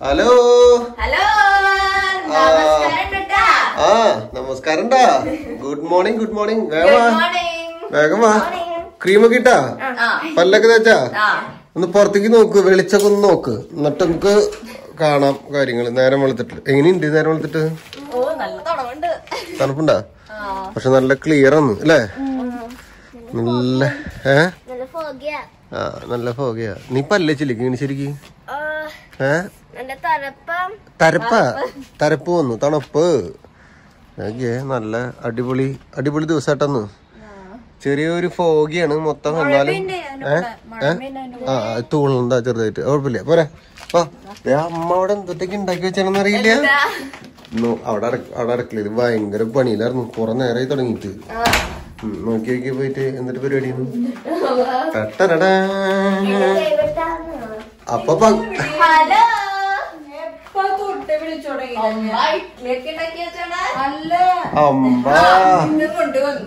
Hello hello നമസ്കാരം കേട്ടാ ആ നമസ്കാരം good morning good morning good വേഗം വാ മോർണിംഗ് വേഗം വാ ക്രീമൊക്കെ ഇട്ടാ ആ പല്ലൊക്കെ തേച്ചാ ആ ഒന്ന് പുറത്തേക്ക് നോക്ക് വെളിച്ചൊക്കെ ഒന്ന് നോക്ക് എന്നിട്ട് നമുക്ക് കാണാം കാര്യങ്ങൾ നേരം വെളുത്തിട്ട് എങ്ങനെയുണ്ട് നേരം വെളുത്തിട്ട് ഓ നല്ല തടവുണ്ട് തണുപ്പുണ്ടാ പക്ഷെ നല്ല ക്ലിയർ ആണ് അല്ലേ നല്ല ഏ നല്ല ഫോഗിയ ആ നല്ല ഫോഗയാ നീ പല്ലേ ചില്ലിക്ക് ഇങ്ങനെ ശരിക്ക് ഏ നല്ല തണുപ്പം തരപ്പ തരപ്പ് വന്നു തണുപ്പ് ഓക്കേ നല്ല അടിപൊളി അടിപൊളി ദിവസമായിട്ടന്ന് ചെറിയൊരു ഫോഗിയാണ് മൊത്തം എന്നാലും ഏ ഏ ആ തൂളുണ്ടാ ചെറുതായിട്ട് കുഴപ്പമില്ല പോരെ ആ ദേ അമ്മ അവിടെ എന്തൊക്കെ ഉണ്ടാക്കി വെച്ചാണെന്ന് അറിയില്ല നോ- അവിടെ അട- അവിടെ അടുക്കളയിൽ ഭയങ്കര പണിയിലായിരുന്നു കുറെ നേരമായി തുടങ്ങിയിട്ട് ഉം, നോക്കി നോക്കി പോയിട്ട് എന്നിട്ട് പരിപാടിയാണ് ടട്ടടടാ. അപ്പൊ പ- ഹലോ എപ്പോ തൊട്ട് വിളിച്ചു തുടങ്ങി ഇഡ്ഡലിയൊക്കെ ഉണ്ടാക്കി വെച്ചാണ് അല്ല അമ്മ ഇന്നും കൊണ്ടുവന്നു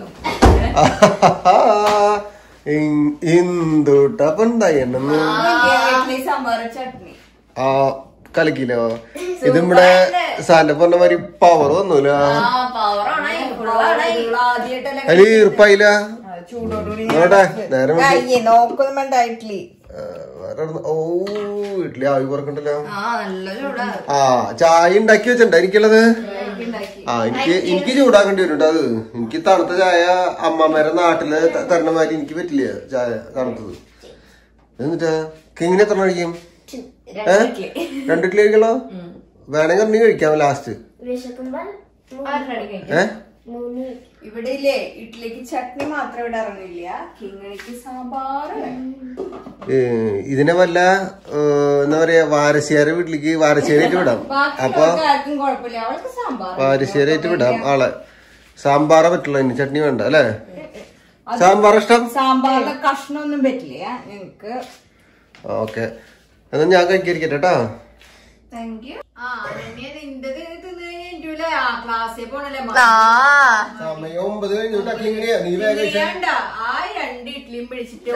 എന്തുട്ടപ്പണ്ടായി എന്നു ഇഡ്ഡലി സാമ്പാർ ചട്നി ആ കലക്കിലോ ഇത് ഇവിടെ സാന്റെ പറഞ്ഞ മാതിരി പവർ വന്നൂല ആ പവറാണ് ഫുള്ളാണ് ആദ്യമായിട്ടല്ലേ അതില് ഈർപ്പായില്ല ചൂടോടുകൂടി നോട്ടെ നേരം വെളുത്ത്. കയ്യേ നോക്കൊന്നും വേണ്ട ഇഡ്ലി ആ, വേറെ എവിടുന്ന്- ഓ വീട്ടില് ആവി പറക്കണ്ടല്ലോ ആ നല്ല ചൂടാ ആ ചായ ഉണ്ടാക്കി വെച്ചിട്ടുണ്ടോ എനിക്കുള്ളത് ഉണ്ടാക്കി ആ എനിക്ക് എനിക്ക് ചൂടാക്കേണ്ടി വരും കേട്ടോ അത് എനിക്ക് തണുത്ത ചായ അമ്മമാരെ നാട്ടില് ത- തരണ മാതിരി എനിക്ക് പറ്റില്ല ചായ തണുത്തത് എന്നിട്ടാ കിങ്ങിന് എത്ര കഴിക്കും ഏ രണ്ട് കിലോ കഴിക്കണോ വേണമെങ്കിൽ ഒന്നും കഴിക്കാം ലാസ്റ്റ് വിശക്കുമ്പോൾ ഏ മൂന്ന് ഇവിടെ ഇല്ലേ ഇഡ്ലിക്ക് ചട്നി മാത്രം ഇവിടെ ഇറങ്ങില്ല കിങ്ങണിക്ക് സാമ്പാർ ഏ, ഇതിനെ വല്ല ഏ, എന്താ പറയാ വാരശ്ശേര വീട്ടിലേക്ക് വാരശ്ശേരായിട്ട് വിടാം അപ്പൊ ആർക്കും കുഴപ്പമില്ല അവൾക്ക് സാമ്പാർ വാരശ്ശേരായിട്ട് വിടാം ആളെ സാമ്പാറ പറ്റുള്ളൂ ഇനി ചട്നി വേണ്ട അല്ലേ സാമ്പാർ ഇഷ്ടം സാമ്പാറിലെ കഷ്ണമൊന്നും പറ്റില്ല ഞങ്ങക്ക് ഓക്കെ എന്നാ ഞാൻ കഴിക്കാതിരിക്കട്ടെ കേട്ടാ താങ്ക് യു ആ അനന്യ നിന്റെ തിന്നു കഴിഞ്ഞിട്ടില്ലേ ആ ക്ലാസ്സിൽ പോണല്ലേ സമയം ഒമ്പത് കഴിഞ്ഞു ടക്ലിങ്ങനെയാ നീ വേഗം കഴിച്ചേ. വേണ്ട ആ രണ്ട് ഇഡ്ഡലിയും പിടിച്ചിട്ട്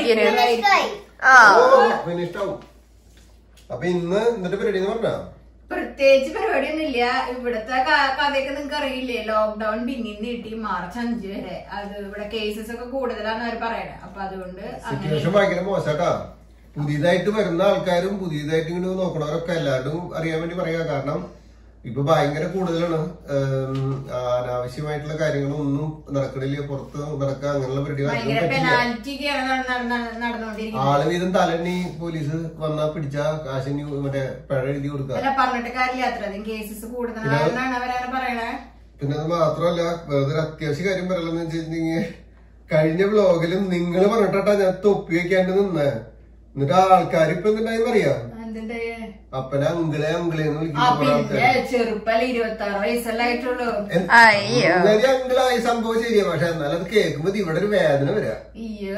ഓ, പിന്നെ ഇഷ്ടാവും അപ്പൊ ഇന്ന് എന്നിട്ട് പരിപാടി എന്ന് പറഞ്ഞാ പ്രത്യേകിച്ച് പരിപാടിയൊന്നുമില്ല ഇവിടുത്തെ ക- കഥയൊക്കെ നിങ്ങക്ക് അറിയില്ലേ ലോക്ക്ഡൌൺ പിന്നെയും നീട്ടി മാർച്ച് അഞ്ച് വരെ അത് ഇവിടെ കേസസ് ഒക്കെ കൂടുതലാന്ന് അവർ പറയണേ അപ്പൊ അതുകൊണ്ട് അങ്ങനെ സിറ്റുവേഷൻ ഭയങ്കര മോശാട്ടാ പുതിയതായിട്ട് വരുന്ന ആൾക്കാരും പുതിയതായിട്ട് ഇങ്ങനെ നോക്കണവരൊക്കെ എല്ലാവരും അറിയാൻ വേണ്ടി പറയാ കാരണം ഇപ്പൊ ഭയങ്കര കൂടുതലാണ് ഏം, അനാവശ്യമായിട്ടുള്ള കാര്യങ്ങളൊന്നും നടക്കണില്ല പുറത്ത് നടക്കുക അങ്ങനെയുള്ള പരിപാടി ഭയങ്കര പറ്റില്ല പെനാൽറ്റി നടന്നുകൊണ്ടിരിക്കുന്നത് ആള് വീതം തലണ്ണി പോലീസ് വന്നാ പിടിച്ച കാശിന് മറ്റേ പിഴ എഴുതി കൊടുക്കുക അല്ല പറഞ്ഞിട്ട് കാര്യമില്ല അത്രയധികം കേസസ് കൂടുതലാണെന്നാണ് അവരങ്ങനെ പറയണേ പിന്നെ അത് മാത്രമല്ല വേറൊരു അത്യാവശ്യ കാര്യം പറയലെന്ന് വെച്ചിട്ടുണ്ടെങ്കിൽ കഴിഞ്ഞ വ്ലോഗിലും നിങ്ങൾ പറഞ്ഞിട്ടാ ഞാൻ തൊപ്പി വെക്കാണ്ട് നിന്നേ എന്നിട്ട് ആൾക്കാർ ഇപ്പൊ എന്തുണ്ടായി പറയാ എന്തിന്റെ അപ്പനെ അങ്കിളെ അങ്കിളെ എന്ന് ആ വിളിക്കുന്ന കുറെ പിന്നെ ആൾക്കാർ ചെറുപ്പല്ല ഇരുപത്തി ആറ് വയസ്സല്ലേ ആയിട്ടുള്ളൂ ഇന്നലെ അങ്കിളായി സംഭവം ശരിയാ പക്ഷെ എന്നാലും അത് കേൾക്കുമ്പോ ഇവിടെ ഒരു വേദന വരാ അയ്യോ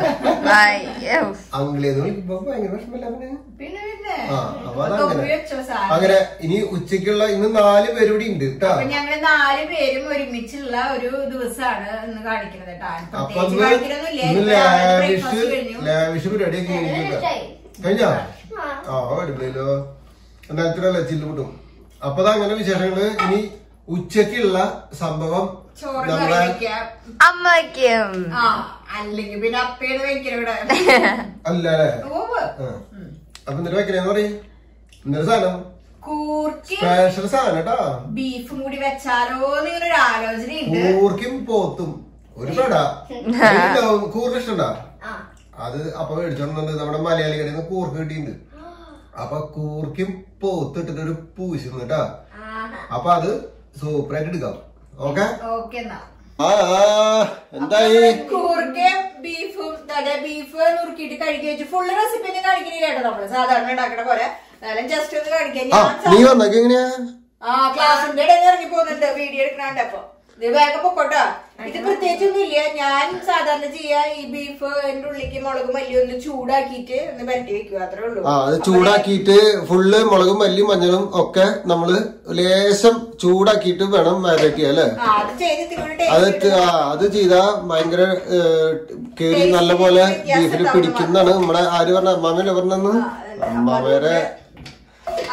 അങ്കിളേന്ന് വിളിക്കുമ്പോ ഭയങ്കര വിഷമല്ല അവന് പിന്നെ പിന്നെ ആ അപ്പൊ തൊപ്പി അതങ്ങനെ വെച്ചോ സാർ അങ്ങനെ ഇനി ഉച്ചക്കുള്ള ഇന്ന് നാല് പേര് ഇവിടെ ഉണ്ട് കേട്ടാ അപ്പൊ ഞങ്ങള് നാല് പേരും ഒരുമിച്ചുള്ള ഒരു ദിവസമാണ് ഇന്ന് കാണിക്കുന്നത് കേട്ടോ അപ്പൊ പ്രത്യേകിച്ച് ഇന്ന് കാണിക്കലൊന്നുമില്ല ഇന്ന് ഇപ്പൊ രാവിലെ ലാവിഷ് breakfast കഴിഞ്ഞു ലാവിഷ് പരിപാടിയൊക്കെ കഴിഞ്ഞിട്ടാ കഴിഞ്ഞോ ആ അടിപൊളിയല്ലോ എന്തായാലും ചില്ലുമുട്ടും അപ്പൊ ദാ അങ്ങനെ വിശേഷങ്ങള് ഇനി ഉച്ചക്കുള്ള സംഭവം ചോറ് നമ്മളെ കറി വെക്കാം അമ്മയ്ക്കും ആ അല്ലെങ്കിൽ പിന്നെ അപ്പയാണ് വെക്കണം ഇവിടെ അല്ല അല്ലേ ഉവ്വ്. ആ. അപ്പൊ എന്നിട്ട് വെക്കണേന്ന് പറയും ഇന്നൊരു സാധനം കൂർക്കി സ്പെഷ്യൽ സാധനം കേട്ടാ ബീഫും കൂടി വെച്ചാലോ എന്നൊരു ആലോചനയുണ്ട് കൂർക്കും പോത്തും ഒരു പെട കൂറിന് ഇഷ്ടണ്ടാ അത് അപ്പൊ മേടിച്ചോണ്ട് നമ്മുടെ മലയാളി കടയിൽ നിന്ന് കൂർക്ക് കിട്ടിയിട്ടുണ്ട് അപ്പൊ കൂർക്കും പോത്ത് ഇട്ടിട്ട് ഒരു പൂശ് കേട്ടാ അപ്പൊ അത് സൂപ്പറായിട്ട് എടുക്കാം ഓക്കെ ഓക്കെ എന്നാ ആ ആ, എന്തായി കൂർക്കയും ബീഫും അതെ ബീഫ് നുറുക്കിയിട്ട് കഴിക്കുക വെച്ച് ഫുള്ള് റെസിപ്പി ഒന്നും കാണിക്കുന്നില്ല കേട്ടോ നമ്മള് സാധാരണ ഉണ്ടാക്കണ പോലെ എന്നാലും ജസ്റ്റ് ഒന്ന് കാണിക്കാം ആ ഞാൻ നീ വന്നൊക്കെ എങ്ങനെയാ ആ ക്ലാസ്സിന്റെ ഇടയിൽ നിന്ന് ഇറങ്ങി പോകുന്നുണ്ട് വീഡിയോ എടുക്കണുണ്ട് അപ്പൊ ഇത് വേഗം പൊക്കോട്ടോ ഇത് പ്രത്യേകിച്ചൊന്നും ഇല്ല ഞാൻ സാധാരണ ചെയ്യാ ഈ ബീഫ് എന്റെ ഉള്ളിലേക്ക് മുളക് മല്ലി ഒന്ന് ചൂടാക്കിയിട്ട് ഒന്ന് പരട്ടി വെക്കുക അത്രേ ഉള്ളൂ ആ അത് ചൂടാക്കിയിട്ട് ഫുള്ള് മുളകും മല്ലിയും മഞ്ഞളും ഒക്കെ നമ്മള് ലേശം ചൂടാക്കിയിട്ട് വേണം മാരിനേറ്റ് ചെയ്യാൻ അല്ലേ ആ അത് ചെയ്ത് ഇത്തിരി അത് ടേസ്റ്റ് ത- ആ, അത് ചെയ്താ ഭയങ്കര ഏഹ്, കേറി നല്ല പോലെ ബീഫിൽ പിടിക്കുന്നതാണ് നമ്മുടെ ആര് പറഞ്ഞ അമ്മാമല്ലേ പറഞ്ഞെന്ന് അമ്മാമേരെ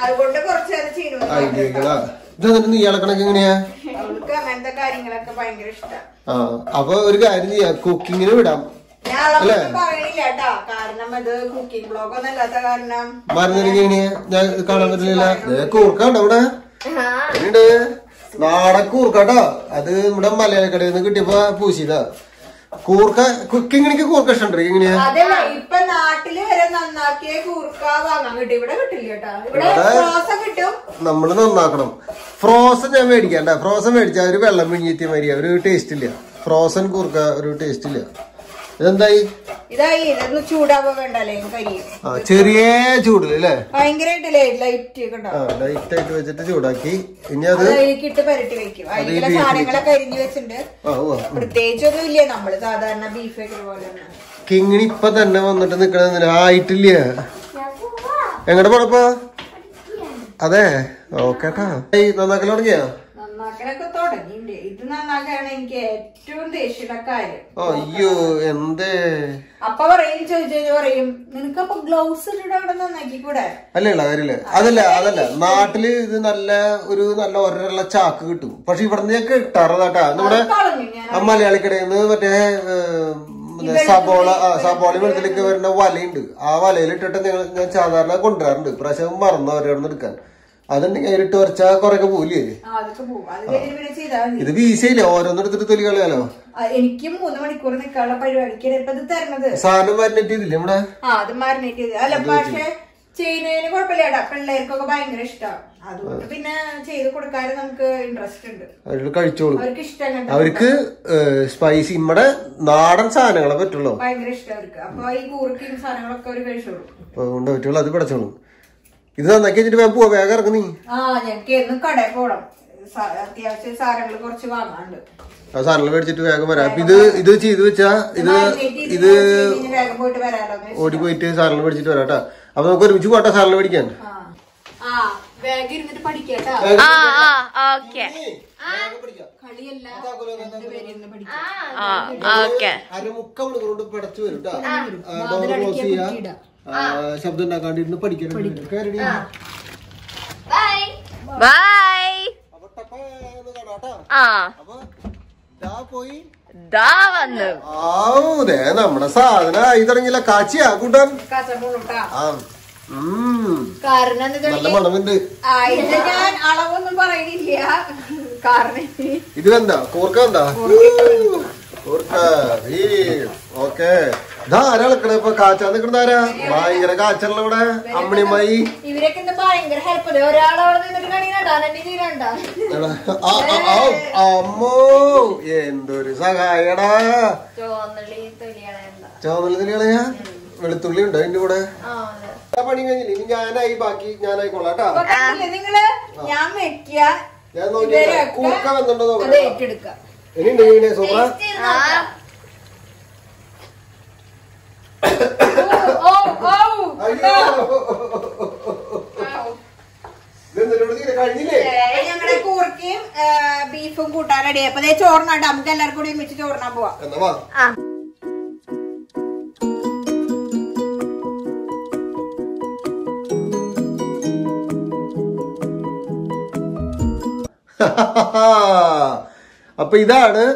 അതുകൊണ്ട് കുറച്ച് നേരം ചെയ്യുന്നു ഐഡിയകളാ ഇത് എന്നിട്ട് നീ ഇളക്കണൊക്കെ എങ്ങനെയാ അവൾക്ക് അങ്ങനത്തെ കാര്യങ്ങളൊക്കെ ഭയങ്കര ഇഷ്ടമാണ് ആ അപ്പൊ ഒരു കാര്യം ചെയ്യാം കുക്കിങ്ങിന് വിടാം ഞാൻ അളവൊന്നും പറയണില്ല കേട്ടാ കാരണം ഇത് കുക്കിംഗ് ബ്ലോഗ് ഒന്നും അല്ലാത്ത കാരണം മരുന്നിലേക്ക് എങ്ങനെയാ ഞാൻ ഇത് കാണാൻ പറ്റില്ല കൂർക്കാണ്ടോ ഇവിടെ ഉണ്ട് നാടൻ കൂർക്കാട്ടോ അത് നമ്മുടെ മലയാളക്കടയിൽ നിന്ന് കിട്ടിയപ്പോ പൂശിയതാ കൂർക്ക കുക്കിങ്ങിനിക്ക് കൂർക്ക ഇഷ്ടമുണ്ടോ എങ്ങനെയാ അതല്ല ഇപ്പൊ നാട്ടില് വരെ നന്നാക്കിയ കൂർക്ക വാങ്ങാൻ കിട്ടും ഇവിടെ കിട്ടില്ല കേട്ടാ ഇവിടെ ഇവിടെ- റോസ കിട്ടും നമ്മള് നന്നാക്കണം ഫ്രോസൺ ഞാൻ മേടിക്കണ്ട ഫ്രോസൺ മേടിച്ചാൽ ഒരു വെള്ളം പിഴിഞ്ഞെത്തിയ മാതിരിയാ ഒരു ടേസ്റ്റ് ഇല്ല ഫ്രോസൺ കൂർക്ക ഒരു ടേസ്റ്റ് ഇല്ല ഇതെന്തായി ഇതായി ഇതൊന്ന് ചൂടാവോ വേണ്ടല്ലേ കരിയും ആ ചെറിയ ചൂടില് അല്ലേ ഭയങ്കരമായിട്ട് ലൈറ്റ് കണ്ടോ ആ ലൈറ്റ് ആയിട്ട് വെച്ചിട്ട് ചൂടാക്കി ഇനി അത് അത് അതിലേക്ക് ഇട്ട് പുരട്ടി വെക്കും അതിലുള്ള സാധനങ്ങളൊക്കെ അരിഞ്ഞു വെച്ചിട്ടുണ്ട് ആ ഉവ്വ. പ്രത്യേകിച്ചൊന്നും ഇല്ല നമ്മള് സാധാരണ ബീഫ് വെക്കുന്ന പോലെ തന്നെ കിങ്ങിണി ഇപ്പൊ തന്നെ വന്നിട്ട് നിക്കണെന്നില്ല ആയിട്ടില്ല എങ്ങടെ പോണപ്പോ അതെ ഓക്കേട്ടാ നന്നാക്കൽ തുടങ്ങിയാ നന്നാക്കലൊക്കെ തുടങ്ങിയിട്ടുണ്ട് ഇത് നന്നാക്കാണ് എനിക്ക് ഏറ്റവും ദേഷ്യമുള്ള കാര്യം അയ്യോ എന്തേ അപ്പൊ പറയും ചോദിച്ചു കഴിഞ്ഞാൽ പറയും നിനക്കപ്പൊ ഗ്ലൗസ് ഇട്ടിട്ട് അവിടെ നന്നാക്കി കൂടെ അല്ല കാര്യമില്ല അതല്ല അതല്ല നാട്ടില് ഇത് നല്ല ഒരു നല്ല ഒരള്ള ചാക്ക് കിട്ടും പക്ഷെ ഇവിടുന്ന് ഞാൻ കിട്ടാറതാട്ടാ നമ്മുടെ കളഞ്ഞു ഞാൻ ആ മലയാളിക്കടയിൽ നിന്ന് മറ്റേ ഏഹ്, മറ്റേ സബോള ആ സബോള വെള്ളത്തിലേക്ക് വരുന്ന വലയുണ്ട് ആ വലയിൽ ഇട്ടിട്ട് ഞങ്ങൾ ഞാൻ സാധാരണ കൊണ്ടുവരാറുണ്ട് പ്രാവശ്യം മറന്നു അവരവിടെ എടുക്കാൻ അതുണ്ടെങ്കിൽ അതിലിട്ട് വരച്ചാ കൊറേയൊക്കെ പോലേ ആ, അതൊക്കെ പോകും അത് കഴിഞ്ഞ് പിന്നെ ചെയ്താൽ മതി ഇത് വീശയില്ലേ ഓരോന്നെടുത്തിട്ട് തൊലി കളയാലോ ആ, എനിക്ക് മൂന്ന് മണിക്കൂർ നിൽക്കാനുള്ള പരിപാടിക്ക് ഇപ്പൊ ഇത് തരണത് സാധനം മരിനേറ്റ് ചെയ്തില്ലേ നമ്മുടെ ആ അത് മാറിനേറ്റ് ചെയ്ത് അല്ല പക്ഷെ ചെയ്യുന്നതിന് കുഴപ്പമില്ല പിള്ളേർക്കൊക്കെ ഭയങ്കര ഇഷ്ടമാണ് അതുകൊണ്ട് പിന്നെ ചെയ്ത് കൊടുക്കാൻ നമുക്ക് ഇൻട്രസ്റ്റ് ഉണ്ട് അവര് കഴിച്ചോളൂ അവർക്ക് ഇഷ്ടം കണ്ട അവർക്ക് സ്പൈസി നമ്മുടെ നാടൻ സാധനങ്ങളെ പറ്റുള്ളൂ ഭയങ്കര ഇഷ്ടം അവർക്ക് അപ്പൊ ഈ കൂർക്കും സാധനങ്ങളൊക്കെ അവർ കഴിച്ചോളൂ അപ്പൊ അതുകൊണ്ട് പറ്റുള്ളൂ അത് പഠിച്ചോളൂ ഇത് നന്നാക്കി വെച്ചിട്ട് വേഗം പോവാ വേഗം ഇറങ്ങി നീ ആ ഞങ്ങൾക്ക് എന്നും കടയിൽ പോണം സ- അത്യാവശ്യം സാധനങ്ങൾ കുറച്ച് വാങ്ങാനുണ്ട് ആ സാധനങ്ങൾ മേടിച്ചിട്ട് വേഗം വരാം അപ്പൊ ഇത് ഇത് ചെയ്ത് വെച്ചാ ഇത് മാരിനേറ്റ് ചെയ്ത് ഇത് കഴിഞ്ഞ് വേഗം പോയിട്ട് വരാലോ എന്ന് ഓടി പോയിട്ട് സാധനങ്ങൾ മേടിച്ചിട്ട് വരാം കേട്ടോ അപ്പൊ നമുക്ക് ഒരുമിച്ച് പോട്ടെ സാധനങ്ങൾ മേടിക്കാൻ ആ. ആ വേഗം ഇരുന്നിട്ട് പഠിക്കട്ടാ ആ ആ ഓക്കെ കളിയല്ല രണ്ടുപേരും ഇരുന്ന് പഠിക്കാം ആ ഓക്കെ അരമുക്ക മണിക്കൂർ കൊണ്ട് പടച്ചു വരും കേട്ടോ ഡോർ ക്ലോസ് ചെയ്യാ ആ, ശബ്ദം ഉണ്ടാക്കാണ്ടിരുന്ന് പഠിക്കണം കേരടി ബൈ ബൈ അപ്പൊ ടപ്പേന്ന് കാണാം കേട്ടോ ആ അപ്പൊ ദാ പോയി ദാ വന്നു ആവൂതേ നമ്മുടെ സാധനം ആയി തുടങ്ങിയില്ല കാച്ചിയാ കൂട്ടാൻ കാസർഗോട്ടാ ആ ഉം. കാരണം എന്താ നല്ല മണമുണ്ട് ആ ഇത് ഞാൻ അളവൊന്നും പറയണില്ല കാരണം ഇത് എന്താ കൂർക്ക എന്താ കൂർക്ക ഈ ഓക്കെ ഇതാ ആരാ നിക്കണേ ഇപ്പൊ കാച്ചാൻ നിക്കണത് ആരാ ഭയങ്കര കാച്ചുള്ള ഇവിടെ അമ്മണിമായി ഇവരൊക്കെ എന്താ ഭയങ്കര ഹെൽപ്പ് ഒരാളവിടെ നിന്നിട്ട് കണിയണ്ടാ എന്നെ ചെയ്യണ്ട ആ, ആ, ആ, അമ്മോ എന്തൊരു സഹായടാ ചോന്നളി തൊലിയാണ് എന്താ ചോന്നലത്തിന് കളയാ വെളുത്തുള്ളി ഉണ്ടോ അതിന്റെ കൂടെ ആ അതെ ആ പണി കഴിഞ്ഞില്ല ഇനി ഞാനായി ബാക്കി ഞാനായിക്കോളാം കേട്ടാ അപ്പൊ കണ്ടില്ലേ നിങ്ങള് ഞാൻ വെക്കുക ഞാൻ നോക്കിയാ കൂർക്ക വന്നിട്ടുണ്ടോ അത് നോക്കാം ഏറ്റെടുക്ക ഇനി ഉണ്ട് ഇങ്ങനെ സൂപ്പറ ആ ഓ ഓ അയ്യോ ഇതെന്തിനോട് തീരെ കഴിഞ്ഞില്ലേ അപ്പൊ ഞങ്ങളുടെ കൂർക്കയും ബീഫും കൂട്ടാൻ റെഡി അപ്പൊ ദേ ചോറിനാണ്ട് നമുക്ക് എല്ലാവർക്കും കൂടി ഒരുമിച്ച് ചോറിനാൻ പോവാ എന്നാ വാ ആ അപ്പൊ ഇതാണ്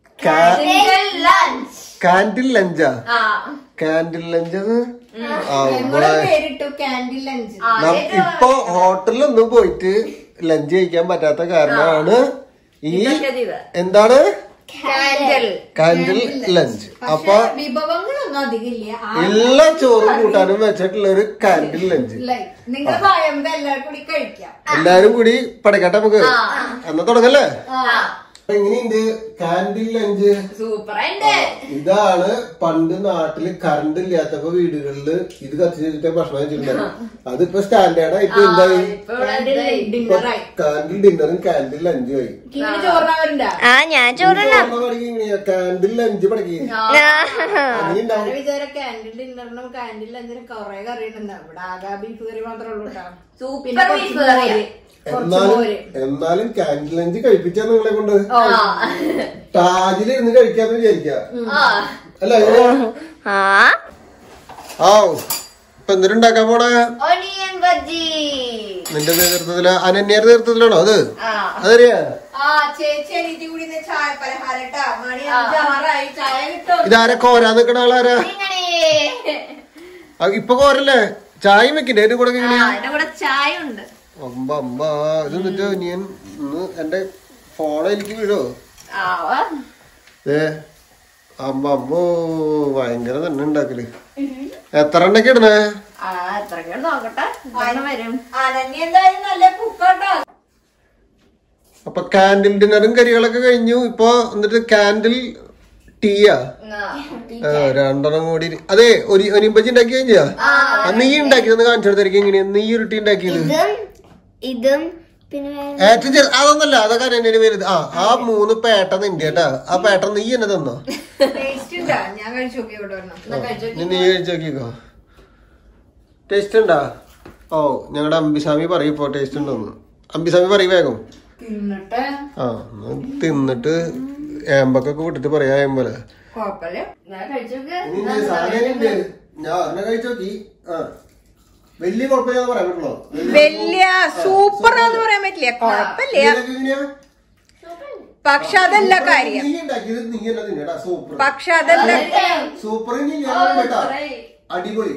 ലഞ്ച് കാൻഡിൽ ലഞ്ചാ ആ കാൻഡിൽ ലഞ്ച് ആ ഞങ്ങള് ഇവിടെ പേരിട്ടു ക്യാൻഡിൽ ലഞ്ച് നം- ഇപ്പൊ ഹോട്ടലിലൊന്നും പോയിട്ട് ലഞ്ച് കഴിക്കാൻ പറ്റാത്ത കാരണമാണ് ഈ എന്താണ് കാൻഡൽ കാൻഡിൽ ലഞ്ച് അപ്പൊ വിഭവങ്ങളൊന്നും അധികം ഇല്ല എല്ലാ ചോറും കൂട്ടാനും വെച്ചിട്ടുള്ള ഒരു കാൻഡിൽ ലഞ്ച് നിങ്ങൾ പറയുമ്പോ എല്ലാവർക്കും കൂടി കഴിക്കാം എല്ലാരും കൂടി പഠിക്കട്ടെ നമുക്ക് എന്നാ തുടങ്ങല്ലേ എങ്ങനെയുണ്ട് കാൻഡിൽ ലഞ്ച് സൂപ്പർ ഉണ്ട് ഇതാണ് പണ്ട് നാട്ടില് കറണ്ട് ഇല്ലാത്തപ്പോ വീടുകളില് ഇത് കത്തിച്ചിട്ട് ഭക്ഷണം വെച്ചിട്ടുണ്ടായിരുന്നു അതിപ്പോ സ്റ്റാൻഡേർഡ് ആയിട്ട് എന്തായി ഡിന്നറായി കാൻഡിൽ ഡിന്നറും കാൻഡിൽ ലഞ്ചും ആയി കിങ്ങിന് ചോറിനവരുണ്ടാ ആ ഞാൻ ചോറിനാം കാൻഡിൽ ലഞ്ച് പഠിക്കും അങ്ങനെയുണ്ടാവും വിചാരം ക്യാൻഡിൽ ഡിന്നറിനും ക്യാൻഡിൽ ലഞ്ചിനും കൊറേ കറി ഉണ്ടാവും ഇവിടെ ആകെ ബീഫ് കറി മാത്രമേ ഉള്ളൂ കേട്ടോ സൂപ്പർ ബീഫ് കറിയാ എന്നാലും എന്നാലും കാൻഡിൽ ലഞ്ച് കഴിപ്പിച്ചാ നിങ്ങളെ കൊണ്ട് താജിലിരുന്ന് കഴിക്കാന്ന് വിചാരിക്കാം ആ അല്ല ആ ആ ഇപ്പൊ എന്തിനുണ്ടാക്കാൻ പോണേ ഒനിയൻ ബജ്ജി നിന്റെ നേതൃത്വത്തില് അനന്യയുടെ നേതൃത്വത്തിലാണോ അത് ആ അതറിയാ ആ ചേച്ചി അനീതി കൂടി ഇന്ന് ചായ പലഹാരം ഇട്ടാ മണി അഞ്ചാറായി ചായ കിട്ടും ഇതാരെ കോരാൻ നിക്കണ ആളാരാ നിങ്ങളെ ആ, ഇപ്പൊ കോരല്ലേ ചായയും വെക്കണ്ടേ അതിന്റെ കൂടെ എങ്ങനെയാ അതിന്റെ കൂടെ ചായ ഉണ്ട് അമ്പ അമ്പ ഇത് എന്നിട്ട് ഞാൻ ഇന്ന് എന്റെ ഫോണ് എനിക്ക് വീഴോ ആ ഏ അമ്പ അമ്മോ ഭയങ്കര തന്നെ ഉണ്ടാക്കല് എത്ര എണ്ണൊക്കെ ഇടണേ ആ എത്രയ്ക്ക് നോക്കട്ടെ ഇതെണ്ണം വരും അനന്യ എന്തായാലും നല്ല കുക്കട്ടോ അപ്പൊ കാൻഡിൽ ഡിന്നറും കരികളൊക്കെ കഴിഞ്ഞു ഇപ്പൊ എന്നിട്ട് കാൻഡിൽ ടീയാ ആ, രണ്ടെണ്ണം കൂടി അതെ ഒരു ഒനിമ്പച്ചി ഉണ്ടാക്കി കഴിഞ്ഞാ ആ, നീ ഉണ്ടാക്കിയത് കാണിച്ചു കൊടുത്തിരിക്കും എങ്ങനെയാ നീ ഒരു ടീ ഉണ്ടാക്കിയത് ഇതും ഇതും പിന്നെ ഏറ്റവും ചെറു അതൊന്നല്ല അതൊക്കെ എന്നെ വലുത് ആ ആ മൂന്ന് പേട്ട നിന്റെ കേട്ടാ ആ പേട്ട നീ എന്നെ തന്നോ ടേസ്റ്റ് ഉണ്ടാ ഞാൻ കഴിച്ചു നോക്കി ഇവിടെ വരണം നീ നീ കഴിച്ചു നോക്കിക്കോ ടേസ്റ്റ് ഉണ്ടാ ഓ ഞങ്ങളുടെ അമ്പിസ്വാമി പറയും ഇപ്പൊ ടേസ്റ്റ് ഉണ്ടോന്ന് അമ്പിസ്വാമി പറയും വേഗം തിന്നിട്ട് ആ എന്നാ തിന്നിട്ട് ഏമ്പക്കൊക്കെ വിട്ടിട്ട് പറയാ ഏമ്പലെ കൊഴപ്പല്ലേ ഞാൻ കഴിച്ചോക്ക് ഇനി സാധനം ഉണ്ട്. ഞാൻ ഒരെണ്ണം കഴിച്ചു നോക്കി ആ വലിയ കുഴപ്പമില്ലാന്ന് പറയാൻ പറ്റുള്ളൂ വലിയ സൂപ്പർ എന്ന് പറയാൻ പറ്റില്ല കൊഴപ്പില്ല എങ്ങനെയാ പക്ഷെ അതല്ല കാര്യം നീ ഉണ്ടാക്കിയത് നീ തന്നെ തിന്നടാ സൂപ്പർ പക്ഷെ അതല്ല സൂപ്പർ ഇനി ഞാൻ കേട്ടാ അടിപൊളി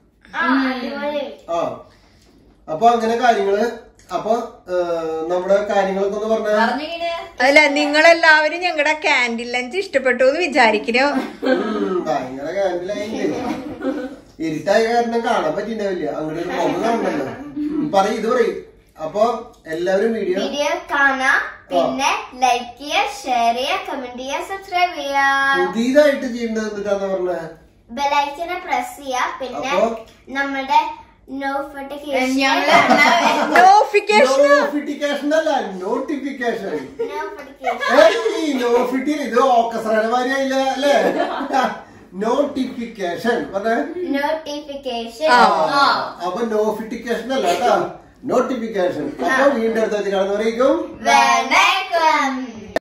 ആ അപ്പൊ അങ്ങനെ കാര്യങ്ങള് അപ്പൊ ഏ, നമ്മുടെ കാര്യങ്ങളൊക്കെ ഒന്ന് പറഞ്ഞ അല്ല നിങ്ങളെല്ലാവരും ഞങ്ങളുടെ ക്യാൻഡിൽ ലഞ്ച് ഇഷ്ടപ്പെട്ടു എന്ന് വിചാരിക്കണോ ഭയങ്കര കാൻഡിലായില്ലേ ഇരുട്ടായ കാരണം കാണാൻ പറ്റിണ്ടാവില്ല അങ്ങോട്ട് ഒരു മുഖം കാണണല്ലോ ഉം, പറയ് ഇത് പറയും അപ്പൊ എല്ലാവരും വീഡിയോ വീഡിയോ കാണാം പിന്നെ ലൈക്ക് ചെയ്യുക ഷെയർ ചെയ്യുക കമന്റ് ചെയ്യുക സബ്സ്ക്രൈബ് ചെയ്യുക പുതിയതായിട്ട് ചെയ്യേണ്ടത് എന്നിട്ടാന്ന് പറഞ്ഞ ബെലൈക്കനെ പ്രസ് ചെയ്യുക പിന്നെ അപ്പൊ? നമ്മുടെ നോട്ടിഫിക്കേഷൻ നോട്ടിഫിക്കേഷൻ നോട്ടിഫിക്കേഷൻ അല്ല നോട്ടിഫിക്കേഷൻ നോട്ടിഫിക്കേഷൻ നോഫിറ്റി ഇത് ഓക്കസറമാരിയായില്ല അല്ലേ നോട്ടിഫിക്കേഷൻ പറഞ്ഞേ നോട്ടിഫിക്കേഷൻ അപ്പൊ നോട്ടിഫിക്കേഷൻ അല്ല കേട്ടാ നോട്ടിഫിക്കേഷൻ അപ്പൊ വീണ്ടും അടുത്ത കാണുന്നവരേക്കും വണക്കം